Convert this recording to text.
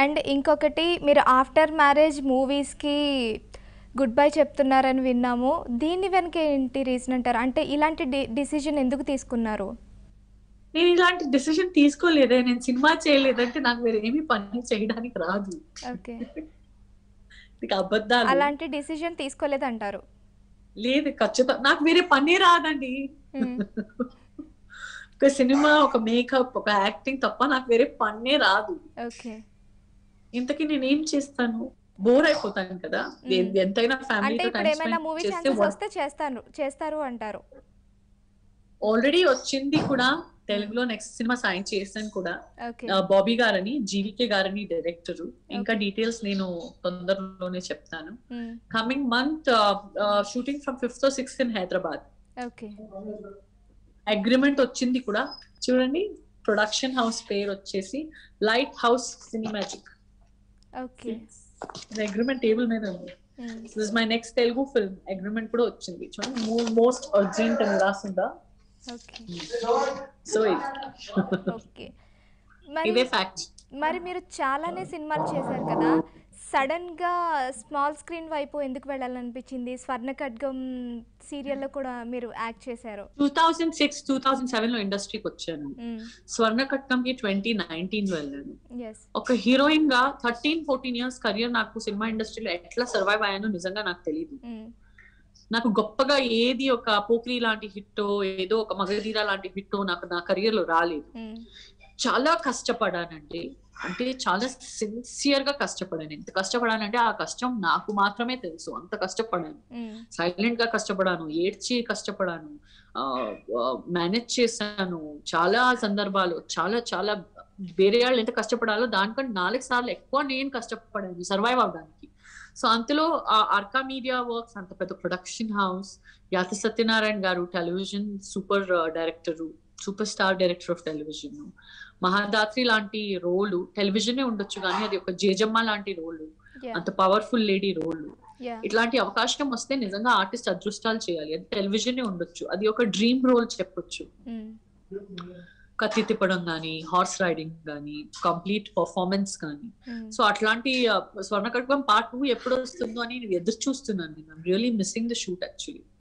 And ఇంకొకటి మీరు after marriage మూవీస్కి గుడ్ బై చెప్తున్నారని విన్నాము దీని వెనక ఏంటి రీజన్ అంటారు అంటే ఇలాంటి డి డిసిజన్ ఎందుకు తీసుకున్నారు నేను ఇలాంటి డిసిషన్ తీసుకోలేదే నేను సినిమా చేయలేదంటే నాకు వేరే ఏమీ పని చేయడానికి రాదు ఓకే ఇక అబద్ధాలు అలాంటి డిసిజన్ తీసుకోలేదంటారు లేదు ఖచ్చితంగా నాకు వేరే పనే రాదండి మ్మ్. ఒక సినిమా ఒక మేకప్ ఒక యాక్టింగ్ తప్ప నాకు వేరే పనే రాదు ఓకే ఇంతకీ నేను ఏం చేస్తాను బోర్ అయిపోతాను కదా మ్మ్. ఎ- ఎంతైనా అంటే ఫ్యామిలీతో ఇప్పుడు ఏమైనా మూవీ ఛాన్సెస్ వస్తే చేస్తాను చేస్తారు అంటారు ఆల్రెడీ వచ్చింది కూడా తెలుగులో నెక్స్ట్ సినిమా సైన్ చేశాను కూడా ఓకే ఆ, బాబీ గారని జీవికే గారని డైరెక్టర్ ఇంకా Okay. డీటెయిల్స్ నేను తొందరలోనే చెప్తాను hmm. Coming month shooting from fifth sixth in Hyderabad okay agreement వచ్చింది కూడా చూడండి ప్రొడక్షన్ హౌస్ పేరు వచ్చేసి lighthouse Cinemagic okay agreement table మీద ఉంది hmm. This my next Telugu film agreement కూడా వచ్చింది చూడండి మోస్ట్ అర్జెంట్ అని రాసిందా ఓకే సో ఓకే మరి ఇదే ఫ్యాక్ట్ మరి మీరు చాలానే సినిమాలు చేశారు కదా సడన్ గా స్మాల్ స్క్రీన్ వైపు ఎందుకు వెళ్ళాలనిపించింది స్వర్ణ ఖడ్గం సీరియల్లో కూడా మీరు యాక్ట్ చేశారు two thousand six two thousand seven లో ఇండస్ట్రీకి వచ్చాను స్వర్ణ కట్నంకి ట్వంటీ నైన్టీన్ లో వెళ్ళాను ఎస్ ఒక హీరోయిన్ గా థర్టీన్ ఫోర్టీన్ ఇయర్స్ కెరియర్ నాకు సినిమా ఇండస్ట్రీలో ఎట్లా సర్వైవ్ అయ్యానో నిజంగా నాకు తెలియదు నాకు గొప్పగా ఏది ఒక పోక్రీ లాంటి హిట్టో ఏదో ఒక మగధీర లాంటి హిట్టో నాకు నా కెరియర్ లో రాలేదు చాలా కష్టపడానండి అంటే చాలా సిన్సియర్ గా కష్టపడాను ఎంత కష్టపడానంటే ఆ కష్టం నాకు మాత్రమే తెలుసు అంత కష్టపడాను సైలెంట్ గా కష్టపడాను ఏడ్చి కష్టపడాను మేనేజ్ చేశాను చాలా సందర్భాలు చాలా చాలా వేరే వాళ్ళు ఎంత కష్టపడాలో దానికంటే నాలుగు సార్లు ఎక్కువ నేను కష్టపడాను సర్వైవ్ అవడానికి సో అంతలో ఆ అర్కా మీడియా వర్క్స్ అంత పెద్ద production house Yathi Satyanarayana garu television super director super star director of television మహాదాత్రి లాంటి రోలు టెలివిజనే ఉండొచ్చు కానీ అది ఒక జేజమ్మ లాంటి రోలు అంత పవర్ఫుల్ లేడీ రోలు ఇట్లాంటి అవకాశం వస్తే నిజంగా ఆర్టిస్ట్ అదృష్టాలు చేయాలి అది టెలివిజనే ఉండొచ్చు అది ఒక డ్రీమ్ రోల్ చెప్పొచ్చు కత్తి తిప్పడం కానీ హార్స్ రైడింగ్ కానీ కంప్లీట్ పర్ఫార్మెన్స్ కానీ సో అట్లాంటి స్వర్ణ కట్కం పార్ట్ టూ ఎప్పుడు వస్తుందో అని నేను ఎదురు చూస్తున్నాను నేను really missing the shoot actually